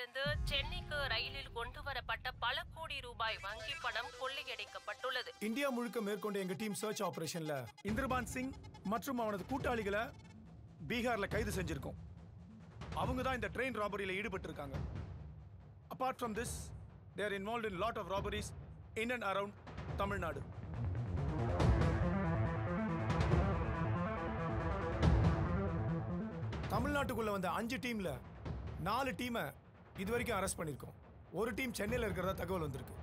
இருந்து சென்னைக்கு ரயிலில் கொண்டு வரப்பட்ட பல கோடி ரூபாய் வங்கி பணம் கொள்ளையடிக்கப்பட்டுள்ளது இந்தியா முழுக்க மேற்கொண்ட எங்க டீம் சர்ச் ஆபரேஷன்ல இந்திரபான் சிங் மற்றும் அவனது கூட்டாளிகளை பீகார்ல கைது செஞ்சிருக்கோம் அவங்க தான் இந்த ட்ரெயின் ராபரியில ஈடுபட்டு இருக்காங்க apart from this they're involve in lot of robberies in and around Tamil Nadu தமிழ்நாட்டுக்குள்ள வந்த அஞ்சு டீம்ல நாலு டீமை இது வரைக்கும் அரெஸ்ட் பண்ணியிருக்கோம் ஒரு டீம் சென்னையில் இருக்கிறதா தகவல் வந்திருக்கு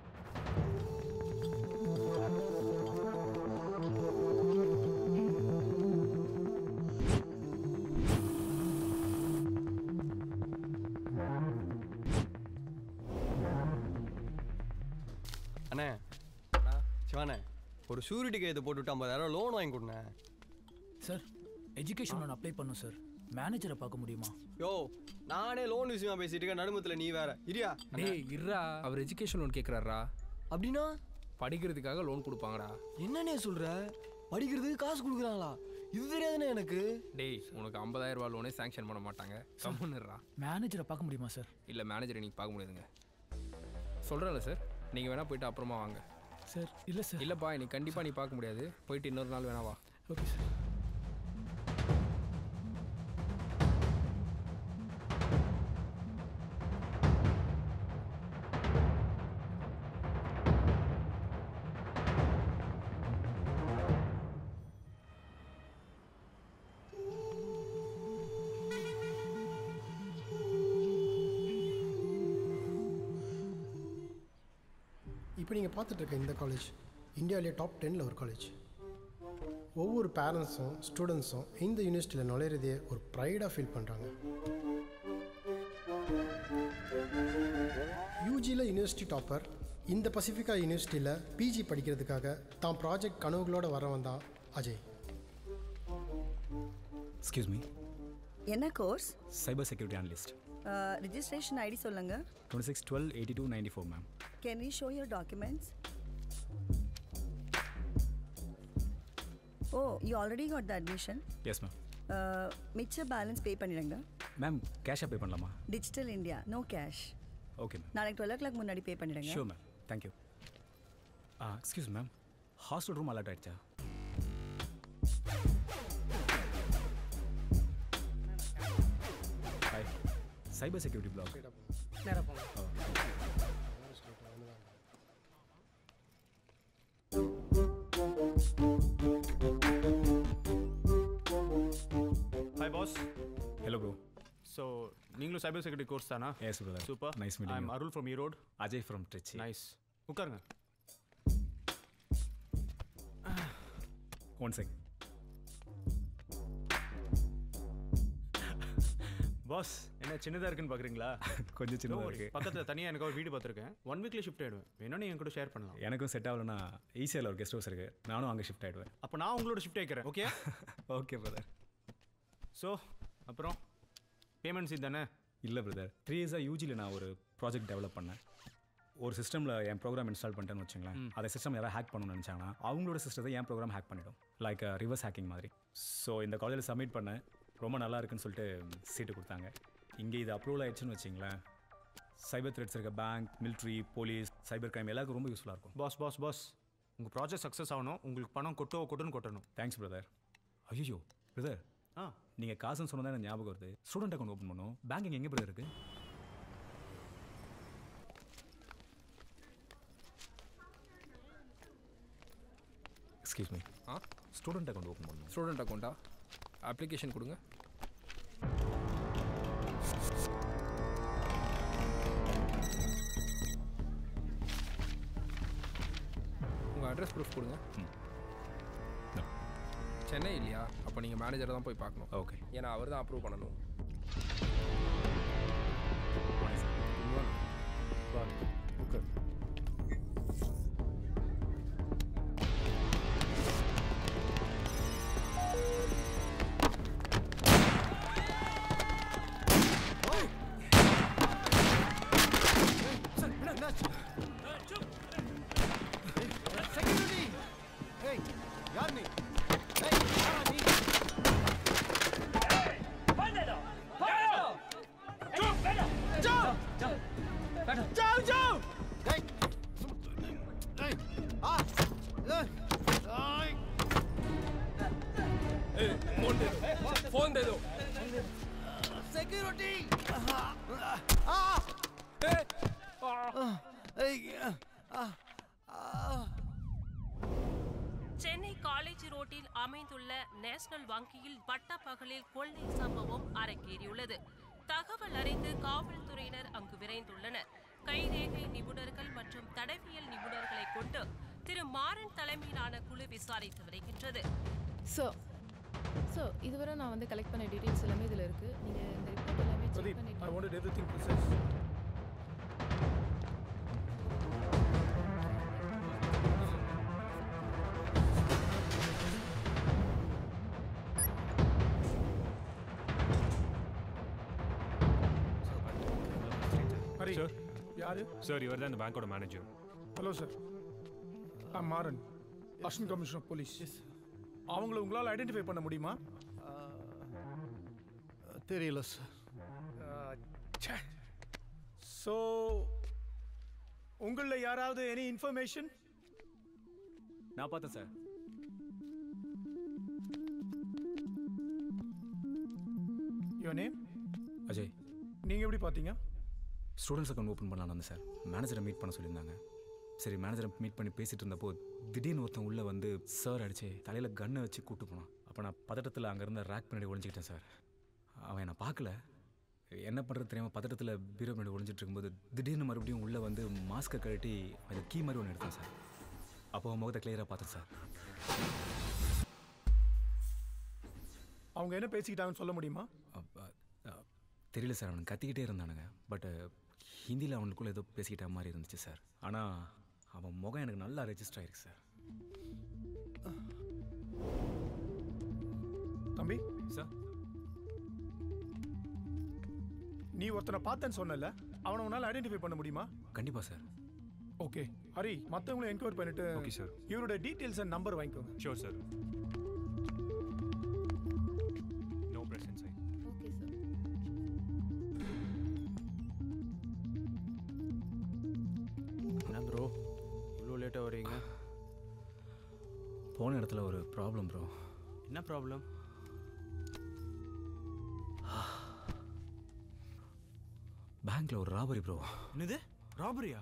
அண்ணே சிவானே ஒரு ஷூரிட்டி கையத்தை போட்டுவிட்டு ஐம்பதாயிரம் லோன் வாங்கி கொடுண்ணே சார் எஜுகேஷன் லோன் அப்ளை பண்ணும் சார் மேனேஜரை பார்க்க முடியுமா யோ நானே லோன் விஷயமா பேசிட்டு இருக்கேன் நடுமத்தில் நீ வேற இரியா டேய் இருடா அவர் எஜுகேஷன் லோன் கேட்குறாரா அப்படின்னா படிக்கிறதுக்காக லோன் கொடுப்பாங்கடா என்னண்ணே சொல்ற படிக்கிறதுக்கு காசு கொடுக்குறாங்களா இது தெரியாதுண்ணே எனக்கு டேய் உனக்கு 50000 ரூபாய் லோனே சாங்ஷன் பண்ண மாட்டாங்க கம்முன்னுறா மேனேஜரை பார்க்க முடியுமா சார் இல்லை மேனேஜரை நீங்கள் பார்க்க முடியாதுங்க சொல்கிறேன்ல சார் நீங்கள் வேணால் போயிட்டு அப்புறமா வாங்க சார் இல்லை சார் இல்லைப்பா இன்னைக்கு கண்டிப்பாக நீ பார்க்க முடியாது போயிட்டு இன்னொரு நாள் வேணா வா ஓகே சார் இப்போ நீங்கள் பார்த்துட்டு இருக்க இந்த காலேஜ் இந்தியாவிலே டாப் டென்னில் ஒரு காலேஜ் ஒவ்வொரு பேரண்ட்ஸும் ஸ்டூடெண்ட்ஸும் இந்த யூனிவர்சிட்டியில் நுழையிறதையே ஒரு ப்ரைடாக ஃபீல் பண்ணுறாங்க யூஜியில் யூனிவர்சிட்டி டாப்பர் இந்த பசிஃபிகா யூனிவர்சிட்டியில் பிஜி படிக்கிறதுக்காக தான் ப்ராஜெக்ட் கனவுகளோட வரவன் தான் அஜய் எக்ஸ்கியூஸ் மீ என்ன course cyber security analyst registration ID சொல்லுங்க twenty six twelve eighty two ninety four ma'am can we show your documents oh you already got the admission yes ma'am மிச்ச balance pay பண்ணிடுங்க ma'am கேஷாக pay பண்ணலாமா digital India no cash okay ma'am நாளைக்கு twelve o'clock முன்னாடி pay பண்ணிடுங்க sure ma'am thank you ah excuse ma'am hostel room alert ஆயிடுச்சா hi cyber security black நேரா போங்க hi boss hello bro so நீங்களும் சைபர் செக்யூரிட்டி கோர்ஸ் தானா yes brother super nice I meeting Arul from Erode Ajay from Trichy nice உட்காருங்க one check boss என்ன சின்னதாக இருக்குன்னு பார்க்குறீங்களா கொஞ்சம் சின்னதாக இருக்கு பக்கத்தில் தனியாக எனக்கு ஒரு வீடு பார்த்துருக்கேன் ஒன் வீக்ல ஷிஃப்ட் ஆயிடுவேன் வேணும் நீ என் கூட ஷேர் பண்ணலாம் எனக்கும் செட் ஆகலன்னா ஈஸியாக ஒரு கெஸ்ட் ஹவுஸ் இருக்கு நானும் அங்கே ஷிஃப்ட் ஆயிடுவேன் அப்போ நான் உங்களோட ஷிஃப்ட் ஆகிக்கிறேன் ஓகே ஓகே பிரதர் ஸோ அப்புறம் பேமெண்ட்ஸ் தானே இல்லை பிரதர் த்ரீ இயர்ஸாக யூஜியில் நான் ஒரு ப்ராஜெக்ட் டெவலப் பண்ணேன் ஒரு சிஸ்டமில் என் ப்ரோக்ராம் இன்ஸ்டால் பண்ணிட்டேன்னு வச்சுங்களேன் அதை சிஸ்டம் யாராவது ஹேக் பண்ணணும்னு நினச்சாங்கன்னா அவங்களோட சிஸ்டத்தை என் ப்ரோக்ராம் ஹேக் பண்ணிடும் லைக் ரிவர்ஸ் ஹேக்கிங் மாதிரி ஸோ இந்த காலேஜில் சப்மிட் பண்ணேன் ரொம்ப நல்லா இருக்குன்னு சொல்லிட்டு சீட்டு கொடுத்தாங்க இங்கே இது அப்ரூவல் ஆயிடுச்சுன்னு வச்சிங்களேன் சைபர் த்ரெட்ஸ் இருக்க bank military police cyber crime எல்லாருக்கும் ரொம்ப யூஸ்ஃபுல்லாக இருக்கும் பாஸ் பாஸ் பாஸ் உங்கள் ப்ராஜெக்ட் சக்ஸஸ் ஆகணும் உங்களுக்கு பணம் கொட்டோ கொட்டுன்னு கொட்டணும் தேங்க்ஸ் பிரதர் ஐயோ பிரதர் ஆ நீங்கள் காசுன்னு சொன்னதான் எனக்கு ஞாபகம் வருது ஸ்டூடெண்ட் அக்கௌண்ட் ஓப்பன் பண்ணும் பேங்கிங் எங்கே பிரதர் இருக்குது எக்ஸ்கியூஸ் மீ ஆ ஸ்டூடெண்ட் அக்கௌண்ட் ஓப்பன் பண்ணணும் ஸ்டூடெண்ட் அக்கௌண்ட்டா அப்ளிகேஷன் கொடுங்க உங்கள் அட்ரஸ் ப்ரூஃப் கொடுங்க No. சென்னை இல்லையா அப்போ நீங்கள் மேனேஜரை தான் போய் பார்க்கணும் ஓகே ஏன்னா அவர் தான் அப்ரூவ் பண்ணணும் செக்யூரிட்டி ஏய் யார் நீ ஏய் யாரா நீ जाओ जाओ फोन दे दो फोन दे दो सिक्योरिटी சென்னை காலேஜ் ரோட்டில் அமைந்துள்ள நேஷனல் வங்கியில் பட்டப்பகலில் கொள்ளை சம்பவம் அரங்கேறியுள்ளது தகவல் அறிந்து காவல்துறையினர் அங்கு விரைந்துள்ளனர் கைரேகை நிபுணர்கள் மற்றும் தடவியல் நிபுணர்களை கொண்டு திரு மாறன் தலைமையிலான குழு விசாரித்து வருகின்றது ஸோ ஸோ இதுவரை நான் வந்து கலெக்ட் பண்ண டீட்டெயில்ஸ் எல்லாமே இதில் இருக்குது நீங்கள் இந்த ரிப்போர்ட் எல்லாமே செக் Pradeep, பண்ணிட்டு I wanted everything precise. Hari sir யாரு சார் இவர் தான் இந்த பேங்க்கோட manager hello sir I Maran assistant commissioner police அவங்கள உங்களால் ஐடென்டிஃபை பண்ண முடியுமா தெரியல சார் ஸோ உங்களில் யாராவது எனி இன்ஃபர்மேஷன் நான் பார்த்தேன் சார் யோர் நேம் அஜய் நீங்கள் எப்படி பார்த்தீங்க ஸ்டூடெண்ட்ஸ் அக்கௌண்ட் ஓப்பன் பண்ணலான்னு வந்தேன் சார் மேனேஜரை மீட் பண்ண சொல்லியிருந்தாங்க சரி மேனேஜரை மீட் பண்ணி பேசிட்டு இருந்தப்போ திடீர்னு ஒருத்தன் உள்ளே வந்து சார் அடிச்சு தலையில் கன்னை வச்சு கூட்டு போனான் அப்போ நான் பதட்டத்தில் அங்கேருந்து ரேக் பின்னாடி ஒளிஞ்சிக்கிட்டேன் சார் அவன் என்னை பார்க்கல என்ன பண்ணுறது தெரியாமல் பதட்டத்தில் பீரோ பின்னாடி ஒளிஞ்சிட்டு இருக்கும்போது திடீர்னு மறுபடியும் உள்ளே வந்து மாஸ்க்கை கழட்டி அந்த கீ மாதிரி ஒன்று எடுத்தேன் சார் அப்போ அவன் முகத்தை கிளியராக பார்த்தேன் சார் அவங்க என்ன பேசிக்கிட்டாங்கன்னு சொல்ல முடியுமா அப்ப, அ, தெரியல சார் அவனுக்கு கத்திக்கிட்டே இருந்தானுங்க பட் ஹிந்தியில் அவனுக்குள்ள ஏதோ பேசிக்கிட்ட மாதிரி இருந்துச்சு சார் ஆனால் அவன் முகம் எனக்கு நல்லா ரெஜிஸ்டர் ஆயிருக்கு சார் தம்பி சார் நீ ஒருத்தனை பார்த்தேன்னு சொன்னல அவனை உன்னால் ஐடென்டிஃபை பண்ண முடியுமா கண்டிப்பாக சார் ஓகே ஹரி மற்றவங்களும் என்கொயர் பண்ணிட்டு ஓகே சார் இவரோட டீட்டெயில்ஸ் அண்ட் நம்பர் வாங்கிக்கோங்க sure sir no present sir okay sir என்ன ப்ரோ இவ்வளோ லேட்டாக வரீங்க போன இடத்துல ஒரு ப்ராப்ளம் ப்ரோ என்ன ப்ராப்ளம் பேங்க்ல ஒரு ராபரி ப்ரோ என்னது ராபரியா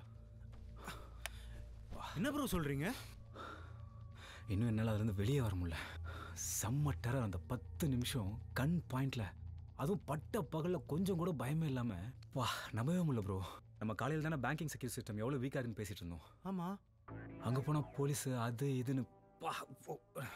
என்ன ப்ரோ சொல்றீங்க இன்னும் என்னால் அதுலேருந்து வெளியே வர முடியல செம்ம டெரர் அந்த பத்து நிமிஷம் கண் பாயிண்ட்ல அதுவும் பட்ட பகலில் கொஞ்சம் கூட பயமே இல்லாமல் வா நம்பவே முடியல ப்ரோ நம்ம காலையில் தானே பேங்கிங் செக்யூரிட்டி சிஸ்டம் எவ்வளோ வீக்காக இருக்குன்னு பேசிட்டு இருந்தோம் ஆமா அங்கே போனால் போலீஸு அது இதுன்னு பா ஓ.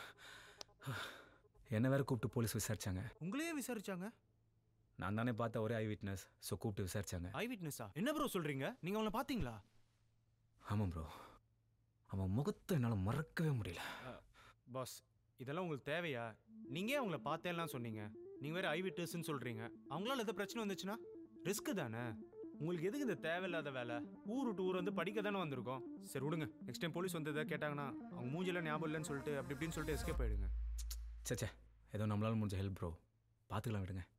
என்னை வேற கூப்பிட்டு போலீஸ் விசாரிச்சாங்க உங்களையே விசாரிச்சாங்க நான் தானே பார்த்த ஒரே ஐ விட்னஸ் ஸோ கூப்பிட்டு விசாரிச்சாங்க ஐ விட்னஸா என்ன ப்ரோ சொல்றீங்க நீங்க அவனை பாத்தீங்களா ஆமாம் ப்ரோ அவன் முகத்தை என்னால் மறக்கவே முடியல பாஸ் இதெல்லாம் உங்களுக்கு தேவையா நீங்க ஏன் அவங்கள பார்த்தேன்லாம் சொன்னீங்க நீங்க வேற ஐ விட்னஸ்னு சொல்றீங்க அவங்களால எதாவது பிரச்சனை வந்துச்சுன்னா ரிஸ்க் தானே உங்களுக்கு எதுக்கு இந்த தேவையில்லாத வேலை ஊர் விட்டு ஊர் வந்து படிக்க தானே வந்திருக்கோம் சரி விடுங்க நெக்ஸ்ட் டைம் போலீஸ் வந்து எதாவது கேட்டாங்கன்னா அவங்க மூஞ்சில ஞாபகம் இல்லைன்னு சொல்லிட்டு அப்படி இப்படின்னு சொல்லிட்டு எஸ்கேப் ஆயிடுங்க சே சே ஏதோ நம்மளால முடிஞ்ச ஹெல்ப் ப்ரோ பார்த்துக்கலாம் விடுங்க